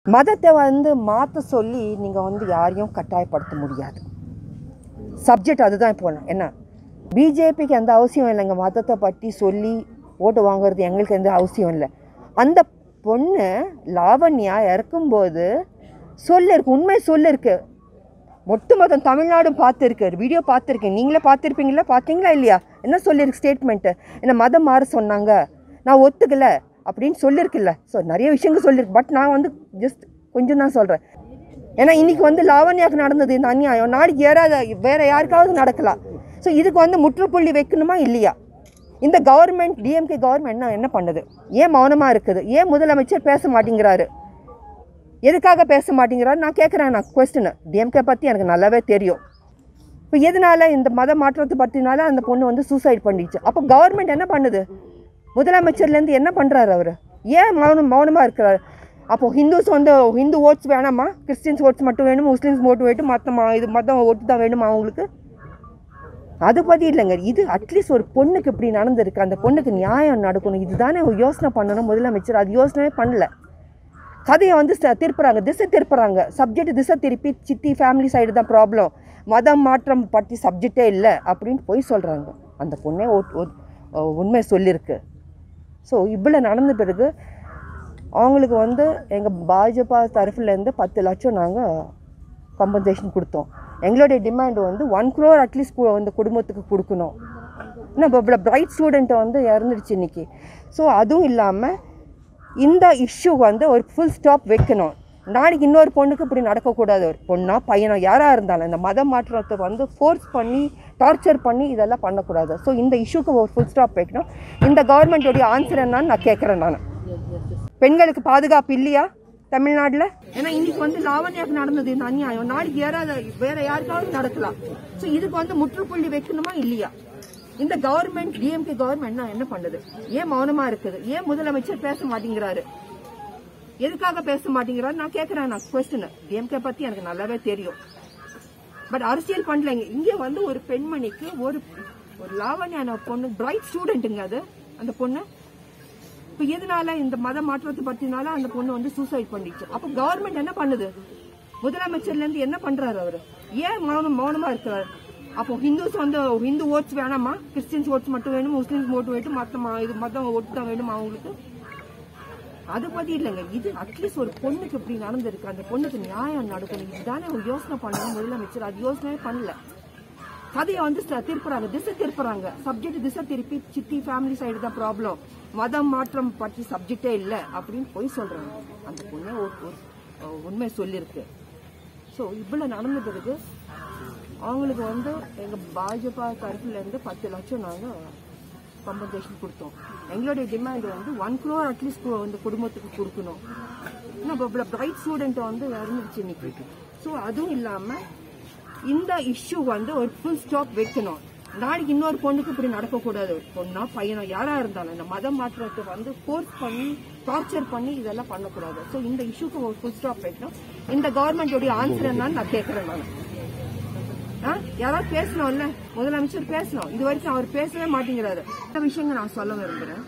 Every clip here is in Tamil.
மதத்தை வந்து மாற்ற சொல்லி நீங்கள் வந்து யாரையும் கட்டாயப்படுத்த முடியாது சப்ஜெக்ட் அதுதான் இப்போ என்ன பிஜேபிக்கு எந்த அவசியம் இல்லைங்க மதத்தை பற்றி சொல்லி ஓட்டு வாங்குறது எங்களுக்கு எந்த அவசியம் இல்லை அந்த பொண்ணு லாவண்யா இறக்கும்போது சொல்லிருக்கு உண்மை சொல்லிருக்கு ஒட்டு மொத்தம் தமிழ்நாடும் பார்த்துருக்கு வீடியோ பார்த்துருக்கேன் நீங்களே பார்த்துருப்பீங்களா பார்த்தீங்களா இல்லையா என்ன சொல்லியிருக்கு ஸ்டேட்மெண்ட்டு என்ன மதம் மாற சொன்னாங்க நான் ஒத்துக்கல அப்படின்னு சொல்லியிருக்குல்ல ஸோ நிறைய விஷயங்கள் சொல்லியிருக்கு பட் நான் வந்து ஜஸ்ட் கொஞ்சம் தான் சொல்கிறேன் ஏன்னா இன்னைக்கு வந்து லாவண்யாவுக்கு நடந்தது இந்த அநியாயம் நாளைக்கு ஏறாத வேற யாருக்காவது நடக்கலாம் ஸோ இதுக்கு வந்து முற்றுப்புள்ளி வைக்கணுமா இல்லையா இந்த கவர்மெண்ட் டிஎம்கே கவர்மெண்ட் என்ன என்ன பண்ணுது ஏன் மௌனமாக இருக்குது ஏன் முதலமைச்சர் பேச மாட்டேங்கிறாரு எதுக்காக பேச மாட்டேங்கிறாரு நான் கேட்குறேன் நான் கொஸ்டின் டிஎம்கே பற்றி எனக்கு நல்லாவே தெரியும் இப்போ எதனால இந்த மத மாற்றத்தை பற்றினால அந்த பொண்ணு வந்து சூசைட் பண்ணிடுச்சு அப்போ கவர்மெண்ட் என்ன பண்ணுது முதலமைச்சர்லேருந்து என்ன பண்ணுறாரு அவர் ஏன் மௌனம் மௌனமாக இருக்கிறாரு அப்போ ஹிந்துஸ் வந்து ஹிந்து ஓட்ஸ் வேணாமா கிறிஸ்டின்ஸ் ஓட்ஸ் மட்டும் வேணும் முஸ்லீம்ஸ் ஓட்டு வேணும் மற்ற ம- இது மதம் ஓட்டு தான் வேணுமா அவங்களுக்கு அது பற்றி இல்லைங்க இது அட்லீஸ்ட் ஒரு பொண்ணுக்கு இப்படி நடந்திருக்கு அந்த பொண்ணுக்கு நியாயம் நடக்கணும் இதுதானே யோசனை பண்ணணும் முதலமைச்சர் அது யோசனையே பண்ணல கதையை வந்து ச- திருப்புறாங்க திசை திருப்புறாங்க சப்ஜெக்ட் திசை திருப்பி சித்தி ஃபேமிலி சைடு தான் ப்ராப்ளம் மதம் மாற்றம் பற்றி சப்ஜெக்டே இல்லை அப்படின்னு போய் சொல்கிறாங்க அந்த பொண்ணே ஓ- ஓ- உண்மை சொல்லியிருக்கு ஸோ இவ்வளோ நடந்த பிறகு அவங்களுக்கு வந்து எங்கள் பாஜபா தரப்புலேருந்து பத்து லட்சம் நாங்கள் கம்பன்சேஷன் கொடுத்தோம் எங்களுடைய டிமாண்ட் வந்து ஒன் க்ரோர் அட்லீஸ்ட் அந்த குடும்பத்துக்கு கொடுக்கணும் இன்னும் இப்போ பிரைட் ஸ்டூடெண்ட்டை வந்து இறந்துடுச்சு இன்னைக்கு ஸோ அதுவும் இல்லாமல் இந்த இஷ்யூ வந்து ஒரு ஃபுல் ஸ்டாப் வைக்கணும் நாளைக்கு இன்னொரு பொண்ணுக்கு இப்படி நடக்கக்கூடாது ஒரு பொண்ணா பையனோ யாராக இருந்தாலும் இந்த மத மாற்றத்தை வந்து ஃபோர்ஸ் பண்ணி டார்ச்சர் பண்ணி இதெல்லாம் பண்ணக்கூடாது ஸோ இந்த இஷ்யூக்கு ஒரு ஃபுல் ஸ்டாப் வைக்கணும் இந்த கவர்மெண்ட்டோடைய ஆன்சர் என்னன்னு நான் கேட்குறேன் நான் பெண்களுக்கு பாதுகாப்பு இல்லையா தமிழ்நாட்டில் ஏன்னா இன்னைக்கு வந்து லாவண்யாவுக்கு நடந்தது இந்த அநியாயம் நாளைக்கு யாராவது வேற யாருக்காவது நடக்கலாம் ஸோ இதுக்கு வந்து முற்றுப்புள்ளி வைக்கணுமா இல்லையா இந்த கவர்மெண்ட் டிஎம்கே கவர்மெண்ட் என்ன பண்ணுது ஏன் மௌனமா இருக்குது ஏன் முதலமைச்சர் பேச மாட்டேங்கிறாரு எதுக்காக பேச மாட்டேங்கிறாரு நான் கேட்கறேன் நான் கொஸ்டின் டிஎம்கே பத்தி எனக்கு நல்லாவே தெரியும் பட் அரசியல் பண்ணலைங்க இங்க வந்து ஒரு பெண்மணிக்கு ஒரு ஒரு லாவண்யான பொண்ணு பிரைட் ஸ்டூடெண்ட்டுங்க அது அந்த பொண்ணு இப்ப எதனால இந்த மத மாற்றத்தை பத்தினால அந்த பொண்ணு வந்து சூசைட் பண்ணிச்சு அப்ப கவர்மெண்ட் என்ன பண்ணுது முதலமைச்சர்ல இருந்து என்ன பண்றாரு அவரு ஏன் மௌனம் மௌனமா இருக்கிறாரு அப்போ ஹிந்துஸ் வந்து ஹிந்து ஓட்ஸ் வேணாமா கிறிஸ்டின்ஸ் ஓட்ஸ் மட்டும் வேணும் முஸ்லீம்ஸ் ஓட்டு வேணும் மத்த ம- இது மதம் ஓட்டு தான் வேணுமா அவங்களுக்கு அது பத்தி இல்லைங்க இது அட்லீஸ்ட் ஒரு பொண்ணுக்கு இப்படி நடந்திருக்கு அந்த பொண்ணுக்கு நியாயம் நடக்கணும் இதுதானே ஒரு யோசனை பண்ணணும் முதலமைச்சர் அது யோசனையே பண்ணல கதையை வந்து ச- திருப்புறாங்க திசை திருப்புறாங்க சப்ஜெக்ட் திசை திருப்பி சித்தி ஃபேமிலி சைடு தான் ப்ராப்ளம் மதம் மாற்றம் பற்றி சப்ஜெக்டே இல்லை அப்படின்னு போய் சொல்றாங்க அந்த பொண்ணே ஒரு- ஒரு- அஹ் உண்மை சொல்லியிருக்கு ஸோ இவ்வளோ நடந்த பிறகு அவங்களுக்கு வந்து எங்கள் பாஜபா தரப்புல இருந்து பத்து லட்சம் நாங்கள் கம்பன்சேஷன் கொடுத்தோம் எங்களுடைய டிமாண்ட் வந்து ஒன் க்ரோர் அட்லீஸ்ட் வந்து குடும்பத்துக்கு கொடுக்கணும் இன்னும் இப்போ பிரைட் ஸ்டூடெண்ட்டை வந்து இறந்துருச்சு இன்னைக்கு ஸோ அதுவும் இல்லாமல் இந்த இஷ்யூ வந்து ஒரு ஃபுல் ஸ்டாப் வைக்கணும் நாளைக்கு இன்னொரு பொண்ணுக்கு இப்படி நடக்கக்கூடாது ஒரு பொண்ணா பையனோ யாரா இருந்தாலும் இந்த மதம் மாற்றத்தை வந்து ஃபோர்ஸ் பண்ணி டார்ச்சர் பண்ணி இதெல்லாம் பண்ணக்கூடாது ஸோ இந்த இஷ்யூக்கு ஒரு ஃபுல் ஸ்டாப் வைக்கணும் இந்த கவர்மெண்டோடைய ஆன்சர் என்னன்னு நான் கேட்கறேன் நான் ஆ? யாராவது பேசணும்ல முதலமைச்சர் பேசணும் இது வரைக்கும் அவர் பேசவே மாட்டேங்கிறாரு இந்த விஷயங்கள் நான் சொல்ல விரும்புறேன்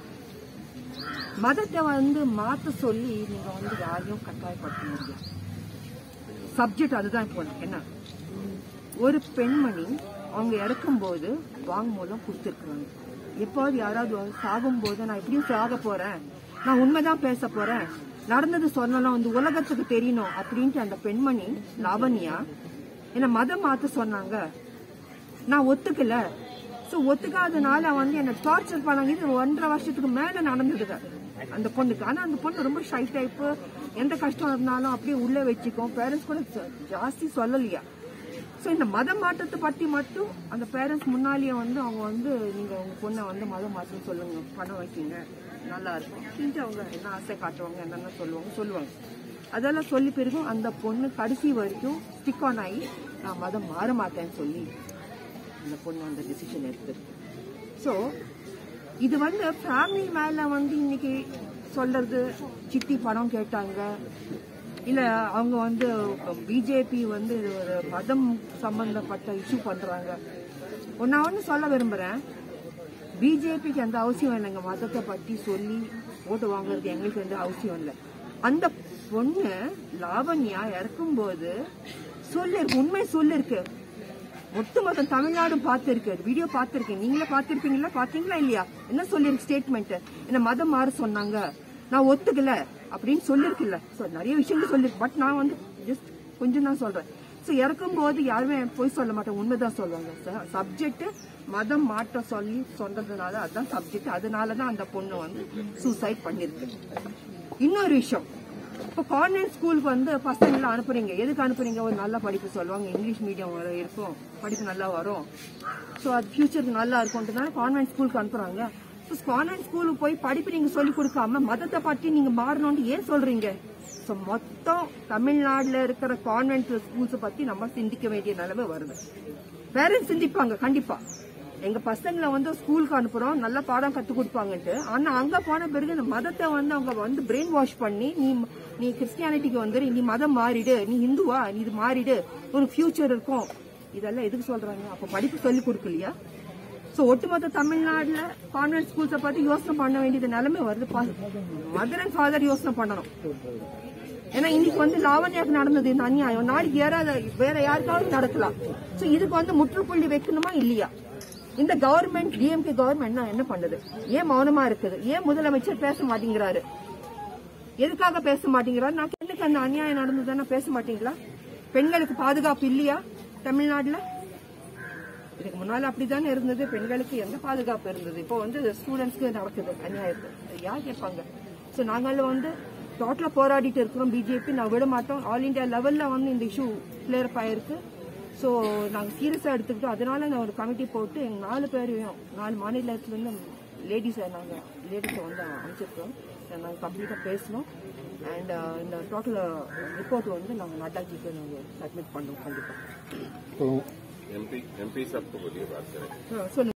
மதத்தை வந்து மாத்த சொல்லி நீங்க வந்து யாரையும் கட்டாயப்படுத்த முடியாது சப்ஜெக்ட் அதுதான் இப்போ என்ன ஒரு பெண்மணி அவங்க இறக்கும்போது வாங்குமூலம் கொடுத்துருக்குறாங்க எப்போது யாராவது வந்து சாகும்போது நான் எப்படியும் சாக போறேன் நான் உண்மைதான் பேச போறேன் நடந்தது சொன்னலாம் வந்து உலகத்துக்கு தெரியணும் அப்படின்ட்டு அந்த பெண்மணி லாவண்யா என்ன மதம் மாத்த சொன்னாங்க நான் ஒத்துக்கல ஸோ ஒத்துக்காதனால வந்து என்ன டார்ச்சர் பண்ணாங்க இது ஒன்றரை வருஷத்துக்கு மேல நடந்ததுங்க அந்த பொண்ணுக்கு ஆனா அந்த பொண்ணு ரொம்ப ஷை டைப்பு எந்த கஷ்டம் இருந்தாலும் அப்படியே உள்ளே வச்சுக்கும் பேரண்ட்ஸ் கூட ஜா- ஜாஸ்தி சொல்லலையா ஸோ இந்த மத மாற்றத்தை பத்தி மட்டும் அந்த பேரண்ட்ஸ் முன்னாலேயே வந்து அவங்க வந்து நீங்க உங்க பொண்ணை வந்து மத மாற்றம் சொல்லுங்க பணம் வைக்கிங்க நல்லா இருக்கும் அப்படின்ட்டு அவங்க என்ன ஆசை காட்டுவாங்க என்னென்ன சொல்லுவாங்க சொல்லுவாங்க அதெல்லாம் சொல்லி பிறகும் அந்த பொண்ணு கடைசி வரைக்கும் ஸ்டிக் ஆன் ஆகி நான் மதம் மாற மாட்டேன்னு சொல்லி அந்த பொண்ணு அந்த டிசிஷன் எடுத்திருக்கு ஸோ இது வந்து ஃபேமிலி மேல வந்து இன்னைக்கு சொல்றது சித்தி பணம் கேட்டாங்க இல்ல அவங்க வந்து பிஜேபி வந்து இது ஒரு மதம் சம்பந்தப்பட்ட இஷ்யூ பண்றாங்க நான் ஒன்று சொல்ல விரும்புறேன் பிஜேபிக்கு எந்த அவசியம் இல்லைங்க மதத்தை பற்றி சொல்லி ஓட்டு வாங்குறது எங்களுக்கு எந்த அவசியம் இல்லை அந்த பொண்ணு லாவண்யா இறக்கும்போது சொல்லிருக்கு உண்மை சொல்லிருக்கு ஒட்டுமொத்த தமிழ்நாடும் பார்த்திருக்கு வீடியோ பார்த்திருக்கு நீங்களே பார்த்திருப்பீங்களா பாத்தீங்களா இல்லையா என்ன சொல்லிருக்கு ஸ்டேட்மெண்ட் என்ன மதம் மாற சொன்னாங்க நான் ஒத்துக்கல அப்படின்னு சொல்லிருக்குல்ல So, நிறைய விஷயங்கள் சொல்லிருக்கு பட் நான் வந்து ஜஸ்ட் கொஞ்சம் தான் சொல்றேன் ஸோ இறக்கும் போது யாருமே போய் சொல்ல மாட்டேன் உண்மைதான் சொல்லுவாங்க சப்ஜெக்ட் மதம் மாற்ற சொல்லி சொன்னதுனால அதுதான் சப்ஜெக்ட் அதனால தான் அந்த பொண்ணு வந்து சூசைட் பண்ணிருக்கு இன்னொரு விஷயம் இப்போ கான்வென்ட் ஸ்கூலுக்கு வந்து பசங்களை அனுப்புறீங்க எதுக்கு அனுப்புறீங்க ஒரு நல்ல படிப்பு சொல்லுவாங்க இங்கிலீஷ் மீடியம் இருக்கும் படிப்பு நல்லா வரும் ஸோ அது ஃபியூச்சருக்கு நல்லா இருக்கும்ன்றதுனால கான்வென்ட் ஸ்கூலுக்கு அனுப்புறாங்க ஸோ கான்வென்ட் ஸ்கூலுக்கு போய் படிப்பு நீங்க சொல்லி கொடுக்காம மதத்தை பற்றி நீங்க மாறணும்னு ஏன் சொல்றீங்க ஸோ மொத்தம் தமிழ்நாட்டில் இருக்கிற கான்வென்ட் ஸ்கூல்ஸை பத்தி நம்ம சிந்திக்க வேண்டிய நிலைமை வருது பேரண்ட்ஸ் சிந்திப்பாங்க கண்டிப்பா எங்க பசங்களை வந்து ஸ்கூலுக்கு அனுப்புறோம் நல்ல பாடம் கத்து கொடுப்பாங்கன்ட்டு ஆனா அங்க போன பிறகு இந்த மதத்தை வந்து அவங்க வந்து பிரெயின் வாஷ் பண்ணி நீ நீ கிறிஸ்டியானிட்டிக்கு வந்துரு நீ மதம் மாறிடு நீ இந்துவா நீ இது மாறிடு உனக்கு ஃபியூச்சர் இருக்கும் இதெல்லாம் எதுக்கு சொல்றாங்க அப்ப படிப்பு சொல்லி கொடுக்கலையா சோ ஒட்டுமொத்த தமிழ்நாட்டுல கான்வென்ட் ஸ்கூல்ஸை பத்தி யோசனை பண்ண வேண்டியது நிலைமை வருது மதர் அண்ட் ஃபாதர் யோசனை பண்ணணும் ஏன்னா இன்னைக்கு வந்து லாவண்யாக்கு நடந்தது இந்த அநியாயம் நாளைக்கு யாராவது வேற யாருக்காவது நடக்கலாம் சோ இதுக்கு வந்து முற்றுப்புள்ளி வைக்கணுமா இல்லையா இந்த கவர்மெண்ட் டிஎம்கே கவர்மெண்ட் என்ன பண்ணுது ஏன் மௌனமா இருக்குது ஏன் முதலமைச்சர் பேச மாட்டேங்கிறாரு எதுக்காக பேச மாட்டேங்கிறாரு நான் பெண்ணுக்கு அந்த அநியாயம் நடந்ததுன்னா பேச மாட்டீங்களா பெண்களுக்கு பாதுகாப்பு இல்லையா தமிழ்நாட்டுல இதுக்கு முன்னால அப்படித்தானே இருந்தது பெண்களுக்கு எந்த பாதுகாப்பு இருந்தது இப்போ வந்து ஸ்டூடெண்ட்ஸ்க்கு நடக்குது அநியாயத்து அது யார் கேட்பாங்க ஸோ நாங்கள் வந்து டோட்டலாக போராடிட்டு இருக்கிறோம் பிஜேபி நான் விட மாட்டோம் ஆல் இந்தியா லெவலில் வந்து இந்த இஷ்யூ கிளியர் அப் ஆயிருக்கு ஸோ நாங்கள் சீரியஸாக எடுத்துக்கிட்டோம் அதனால நான் ஒரு கமிட்டி போட்டு எங்கள் நாலு பேரையும் நாலு மாநிலத்துலேருந்து லேடிஸை நாங்கள் லேடிஸை வந்து அமைச்சிருக்கோம் நாங்கள் கம்ப்ளீட்டாக பேசணும் அண்ட் இந்த டோட்டல் ரிப்போர்ட் வந்து நாங்கள் நட்டாஜிக்கு நாங்கள் சப்மிட் பண்ணுவோம் கண்டிப்பாக एमपी एमपी साहब को बोलिए बात करें சொல்லுங்கள்